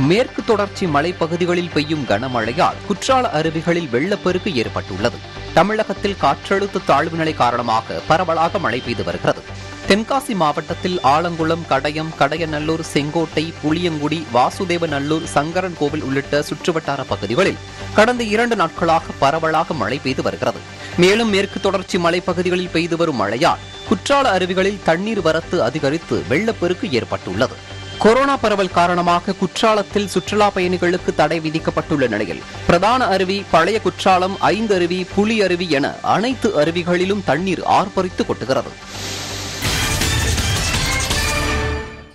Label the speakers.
Speaker 1: மேற்கு தொடர்ச்சி மலைப்பகுதிகளில் பெய்யும் கனமழையால் குற்றால அருவிகளில் வெள்ளப்பெருக்கு ஏற்பட்டுள்ளது தமிழகத்தில் காற்றழுத்த தாழ்வு நிலை காரணமாக பரவலாக மழை பெய்து வருகிறது தென்காசி மாவட்டத்தில் ஆலங்குளம் கடயம் கடையநல்லூர் செங்கோட்டை புளியங்குடி வாசுதேவநல்லூர் சங்கரன் கோவில் உள்ளிட்ட சுற்றுவட்டார பகுதிகளில் கடந்த இரண்டு நாட்களாக பரவலாக மழை பெய்து வருகிறது மேலும் மேற்கு தொடர்ச்சி மலைப்பகுதிகளில் பெய்து வரும் மழையால் குற்றால அருவிகளில் தண்ணீர் வரத்து அதிகரித்து வெள்ளப்பெருக்கு ஏற்பட்டுள்ளது கொரோனா பரவல் காரணமாக குற்றாலத்தில் சுற்றுலா பயணிகளுக்கு தடை விதிக்கப்பட்டுள்ள நிலையில் பிரதான அருவி பழைய குற்றாலம் ஐந்து அருவி புலி அருவி என அனைத்து அருவிகளிலும் தண்ணீர் ஆர்ப்பரித்து கொட்டுகிறது